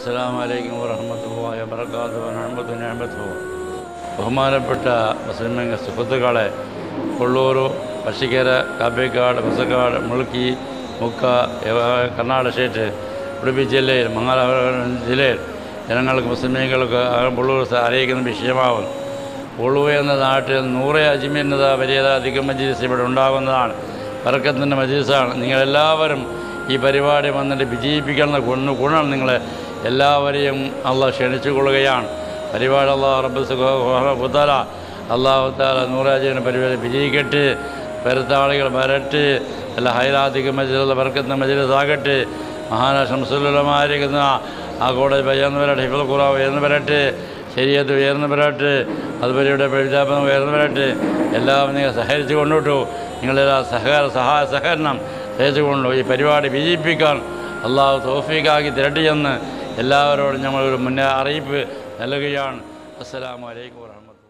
അസ്സാം വലൈക്കും വറഹമത്തുള്ളാഹി വബറകാതുഹു വനഹമത്തു നിഅമത്തുഹു ബഹുമാനപ്പെട്ട മുസ്ലിം സുഹൃത്തുക്കളെ കൊള്ളൂർ പശിക്കര കാപ്പേക്കാട് ബസക്കാട് മുളുക്കി മുക്ക ഏവ- കർണാടക സ്റ്റേറ്റ് ഉടുപ്പി ജില്ലയിൽ മംഗലാപുരം ജില്ലയിൽ ജനങ്ങൾക്ക് മുസ്ലിമീങ്ങൾക്ക് പുള്ളൂർ അറിയിക്കുന്ന വിഷയമാവും ഉളുവ എന്ന നാട്ടിൽ നൂറെ അജ്മീനത വലിയത അധികം മജീസ് ഇവിടെ ഉണ്ടാകുന്നതാണ് വർക്കത്തിൻ്റെ മജീസാണ് നിങ്ങളെല്ലാവരും ഈ പരിപാടി വന്നിട്ട് വിജയിപ്പിക്കുന്ന ഗുണ ഗുണം നിങ്ങളെ എല്ലാവരെയും അള്ളാഹ് ക്ഷണിച്ചു കൊള്ളുകയാണ് പരിപാടി അള്ളാഹ് റബ്ബ് പുത്തല അള്ളാഹു താല നൂറാജീവന പരിപാടി വിജയിക്കട്ടെ പെരുത്താളികൾ വരട്ടെ അല്ല ഹൈറാദിക മജിലുള്ള വർക്കത്തിൻ്റെ മജിലസാകട്ടെ മഹാനാശംസുലമായിരിക്കുന്ന ആ കോടതി ഉയർന്നു വരട്ടെ ഹിഫുൽ ഖുറാവ് ഉയർന്നു വരട്ടെ ശരീരത്ത് ഉയർന്നു വരട്ടെ അതുപോലെ ഇവിടെ വിദ്യാഭ്യാസം ഉയർന്നു വരട്ടെ എല്ലാവരും നിങ്ങൾ സഹകരിച്ചു കൊണ്ടുവിട്ടു നിങ്ങളെല്ലാം സഹകര സഹായ സഹകരണം സഹിച്ചുകൊണ്ടു ഈ പരിപാടി വിജയിപ്പിക്കാൻ അള്ളാഹു തോഫീക്കാക്കി തിരട്ടിയെന്ന് എല്ലാവരോടും ഞങ്ങളൊരു മുന്നേ അറിയിപ്പ് നൽകുകയാണ് അസ്സലാമു അലൈക്കും വാഹമത്ത്